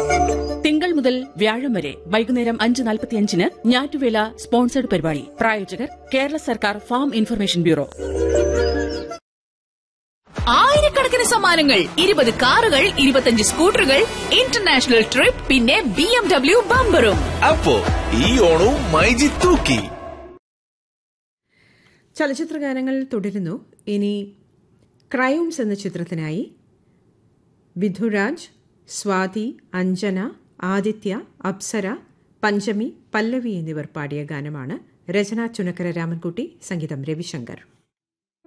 തിങ്കൾ മുതൽ വ്യാഴം വരെ വൈകുന്നേരം അഞ്ച് നാൽപ്പത്തിയഞ്ചിന് ഞാറ്റുവേല സ്പോൺസർഡ് പരിപാടി പ്രായോജകർ കേരള സർക്കാർ ഫാം ഇൻഫർമേഷൻ ബ്യൂറോ ആയിരക്കണക്കിന് സമ്മാനങ്ങൾ ഇരുപത് കാറുകൾ ഇരുപത്തഞ്ച് സ്കൂട്ടറുകൾ ഇന്റർനാഷണൽ ട്രിപ്പ് പിന്നെ ബി എം ഡബ്ല്യു ബമ്പറും അപ്പോ ഈ ഓണവും മൈജി തൂക്കി ചലച്ചിത്ര ഗാനങ്ങൾ തുടരുന്നു ഇനി ക്രയോംസ് എന്ന ചിത്രത്തിനായി വിധുരാജ് സ്വാതി അഞ്ജന ആദിത്യ അപ്സര പഞ്ചമി പല്ലവി എന്നിവർ പാടിയ ഗാനമാണ് രചന ചുനക്കര രാമൻകുട്ടി സംഗീതം രവിശങ്കർ